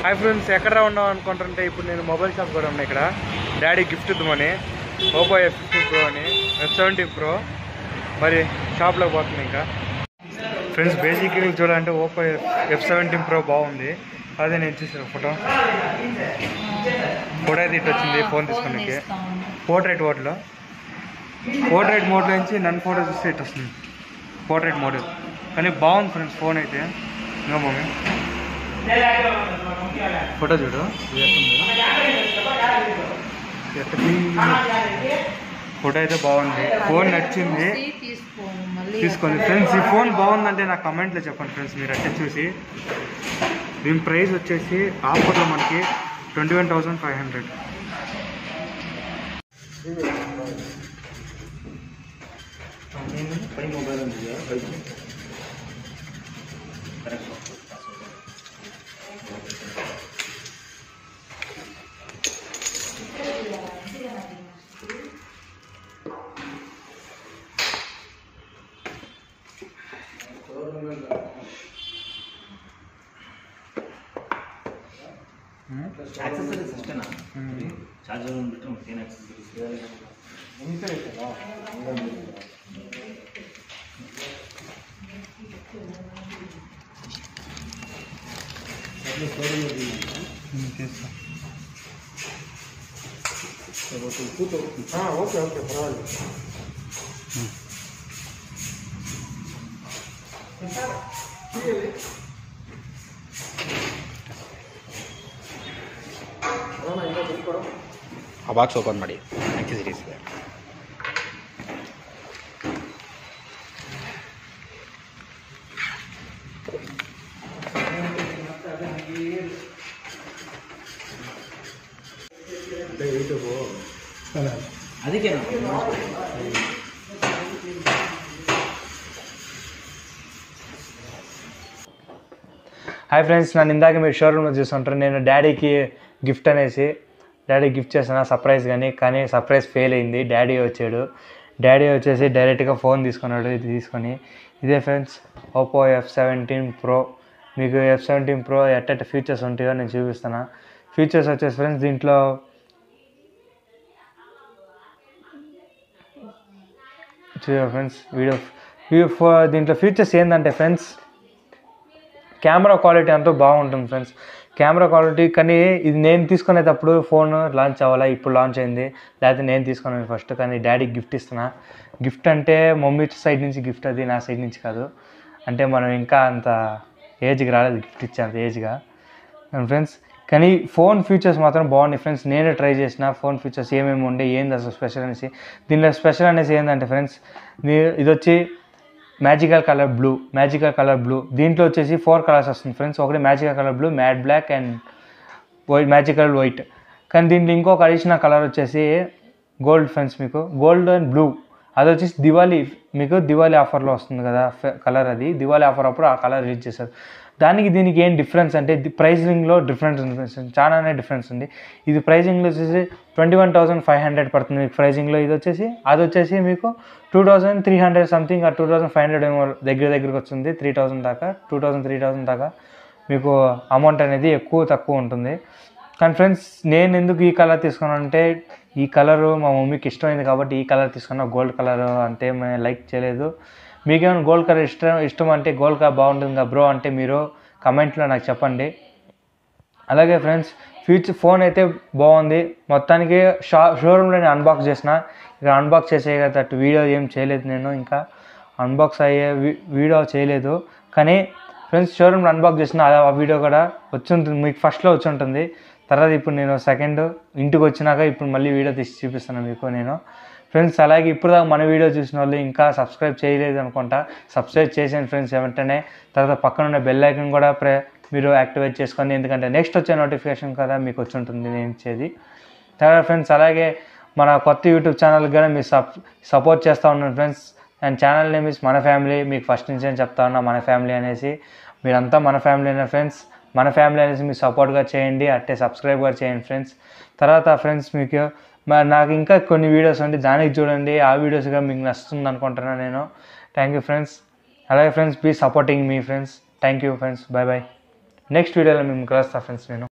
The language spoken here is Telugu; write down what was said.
హాయ్ ఫ్రెండ్స్ ఎక్కడ ఉన్నాం అనుకుంటుంటే ఇప్పుడు నేను మొబైల్ షాప్ కూడా ఉన్నా ఇక్కడ డాడీ గిఫ్ట్ ఇద్దామని ఓపో ఎఫ్ ఫిఫ్టీన్ ప్రో అని ఎఫ్ సెవెంటీన్ ప్రో మరి షాప్లోకి పోతుంది ఇంకా ఫ్రెండ్స్ బేసిక్గా చూడాలంటే ఓపో ఎఫ్ సెవెంటీన్ ప్రో బాగుంది అదే నేను చూసాను ఫోటో ఫోటో అయితే ఇటు వచ్చింది ఫోన్ తీసుకున్నాకి పోర్ట్రేట్ మోడ్లో పోర్ట్రేట్ మోడ్లో నుంచి నన్ను ఫోటో చూస్తే ఇటు వస్తుంది పోర్ట్రేట్ మోడ్ కానీ బాగుంది ఫ్రెండ్స్ ఫోన్ అయితే ఇంకా మమ్మీ ఫోటో చూడు ఇది ఎట్టుంది? ఎట్ట clean ఉంది. ఫోటో అయితే బాగుంది ఫోన్ నచ్చింది తీసుకోను మళ్ళీ తీసుకోండి ఫ్రెండ్స్ ఈ ఫోన్ బాగుందంటే నా కమెంట్లో చెప్పండి ఫ్రెండ్స్ మీరు అంటే చూసి దీని ప్రైస్ వచ్చేసి ఆఫర్లో మనకి twenty one thousand five hundred accessories అಷ್ಟೇನಾ ಚಾರ್ಜರ್ ಒಂದು ಬಿಟ್ಟರೆ ಮತ್ತೇನು ಆಕ್ಸೆಸರೀಸ್ ఓకే ఓకే పర్వాలేదు ಆ ಬಾಕ್ಸ್ ಓಪನ್ ಮಾಡಿ ಆಕ್ಸೆಸರೀಸ್ ಇದೆ ಅದಕ್ಕೆ హాయ్ ఫ్రెండ్స్ నన్ను ఇందాక మీరు షోరూమ్లో చూస్తుంటారు నేను డాడీకి గిఫ్ట్ అనేసి డాడీ గిఫ్ట్ చేసిన సర్ప్రైజ్ కానీ కానీ సర్ప్రైజ్ ఫెయిల్ అయింది డాడీ వచ్చాడు డాడీ వచ్చేసి డైరెక్ట్గా ఫోన్ తీసుకున్నాడు ఇది తీసుకొని ఇదే friends Oppo F seventeen pro మీకు ఎఫ్ సెవెంటీన్ ప్రో ఎట్టెట్ట ఫీచర్స్ ఉంటాయో నేను చూపిస్తాను ఫీచర్స్ వచ్చేసి ఫ్రెండ్స్ దీంట్లో చూడ ఫ్రెండ్స్ వీడియో వీడియో ఫో- దీంట్లో ఫీచర్స్ ఏంటంటే ఫ్రెండ్స్ కెమెరా క్వాలిటీ అంతా బాగుంటుంది ఫ్రెండ్స్ కెమెరా క్వాలిటీ కానీ ఇది నేను తీసుకునేటప్పుడు ఫోన్ లాంచ్ అవ్వాలా ఇప్పుడు లాంచ్ అయింది లేకపోతే నేను తీసుకున్నాను ఫస్ట్ కానీ డాడీకి గిఫ్ట్ ఇస్తున్నా గిఫ్ట్ అంటే మమ్మీ సైడ్ నుంచి గిఫ్ట్ అది నా సైడ్ నుంచి కాదు అంటే మనం ఇంకా అంత ఏజ్కి రాలేదు గిఫ్ట్ ఇచ్చే అంత ఏజ్గా ఫ్రెండ్స్ కానీ ఫోన్ ఫీచర్స్ మాత్రం బాగున్నాయి ఫ్రెండ్స్ నేనే ట్రై చేసిన ఫోన్ ఫీచర్స్ ఏమేమి ఉండే ఏంది అసలు స్పెషల్ అనేసి దీనిలో స్పెషల్ అనేసి ఏంటంటే ఫ్రెండ్స్ ఇది వచ్చి magical colour blue magical colour blue దీంట్లో వచ్చేసి ఫోర్ కలర్స్ వస్తుంది ఫ్రెండ్స్ ఒకటి magical colour blue matte black and white magical white కానీ దీంట్లో ఇంకొక అడిషనల్ కలర్ వచ్చేసి గోల్డ్ ఫ్రెండ్స్ మీకు గోల్డ్ అండ్ బ్లూ అది వచ్చేసి దివాళీ మీకు దివాళీ ఆఫర్లో వస్తుంది కదా కలర్ అది దివాళీ ఆఫర్ అప్పుడు ఆ కలర్ రిలీజ్ చేశారు దానికి దీనికి ఏం డిఫరెన్స్ అంటే ప్రైజింగ్లో డిఫరెన్స్ ఉంది friends. చాలానే డిఫరెన్స్ ఉంది ఇది ప్రైజింగ్లో వచ్చేసి twenty one thousand five hundred పడుతుంది మీకు ప్రైజింగ్లో ఇది వచ్చేసి అది వచ్చేసి మీకు two thousand three hundred something ఆ టూ థౌసండ్ ఫైవ్ హండ్రెడ్ ఏమో దగ్గర దగ్గరికి వచ్చింది త్రీ థౌసండ్ దాకా టూ థౌసండ్ త్రీ థౌసండ్ దాకా మీకు అమౌంట్ అనేది ఎక్కువ తక్కువ ఉంటుంది కానీ ఫ్రెండ్స్ నేను ఎందుకు ఈ కలర్ తీసుకున్నానంటే ఈ కలరు మా మమ్మీకి ఇష్టమైంది కాబట్టి ఈ కలర్ తీసుకున్నా గోల్డ్ కలర్ అంటే మేము లైక్ చేయలేదు మీకేమైనా గోల్డ్ కలర్ ఇష్టం ఇష్టం అంటే గోల్డ్ కలర్ బాగుంటుంది కదా బ్రో అంటే మీరు కమెంట్లో నాకు చెప్పండి అలాగే ఫ్రెండ్స్ ఫ్యూచర్ ఫోన్ అయితే బాగుంది మొత్తానికి షా షోరూంలో నేను అన్బాక్స్ చేసిన ఇక అన్బాక్స్ చేసేటట్టు వీడియో ఏం చేయలేదు నేను ఇంకా అన్బాక్స్ అయ్యే వీ- వీడియో చేయలేదు కానీ ఫ్రెండ్స్ షోరూమ్లో అన్బాక్స్ చేసిన ఆ- ఆ వీడియో కూడా వచ్చి ఉంటుంది మీకు ఫస్ట్లో వచ్చి ఉంటుంది తర్వాత ఇప్పుడు నేను సెకండ్ ఇంటికి వచ్చినాక ఇప్పుడు మళ్ళీ వీడియో తీసి చూపిస్తాను మీకు నేను ఫ్రెండ్స్ అలాగే ఇప్పుడు దాకా మన వీడియో చూసిన వాళ్ళు ఇంకా సబ్స్క్రైబ్ చేయలేదు అనుకుంటా సబ్స్క్రైబ్ చేసాను ఫ్రెండ్స్ వెంటనే తర్వాత పక్కన ఉన్న బెల్ ఐకన్ కూడా ప్రే మీరు యాక్టివేట్ చేసుకోండి ఎందుకంటే నెక్స్ట్ వచ్చే నోటిఫికేషన్ కదా మీకు వచ్చి ఉంటుంది నేను ఇచ్చేది తర్వాత ఫ్రెండ్స్ అలాగే మన కొత్త యూట్యూబ్ ఛానల్ కూడా మీరు సప్ సపోర్ట్ చేస్తూ ఉన్నాను friends and channel name is మన ఫ్యామిలీ మీకు ఫస్ట్ నుంచి నేను చెప్తా ఉన్నా మన ఫ్యామిలీ అనేసి మీరంతా మన ఫ్యామిలీ అయినా ఫ్రెండ్స్ మన ఫ్యామిలీ అనేసి మీరు సపోర్ట్గా చేయండి అట్టే సబ్స్క్రైబ్ కూడా చేయండి ఫ్రెండ్స్ తర్వాత ఫ్రెండ్స్ మీకు మరి నాకు ఇంకా కొన్ని వీడియోస్ ఉంటే దానికి చూడండి ఆ వీడియోస్గా మీకు నచ్చుతుంది అనుకుంటున్నాను నేను థ్యాంక్ యూ ఫ్రెండ్స్ అలాగే ఫ్రెండ్స్ ప్లీజ్ సపోర్టింగ్ మీ friends thank you friends bye bye next వీడియోలో మేము కలుస్తా ఫ్రెండ్స్ నేను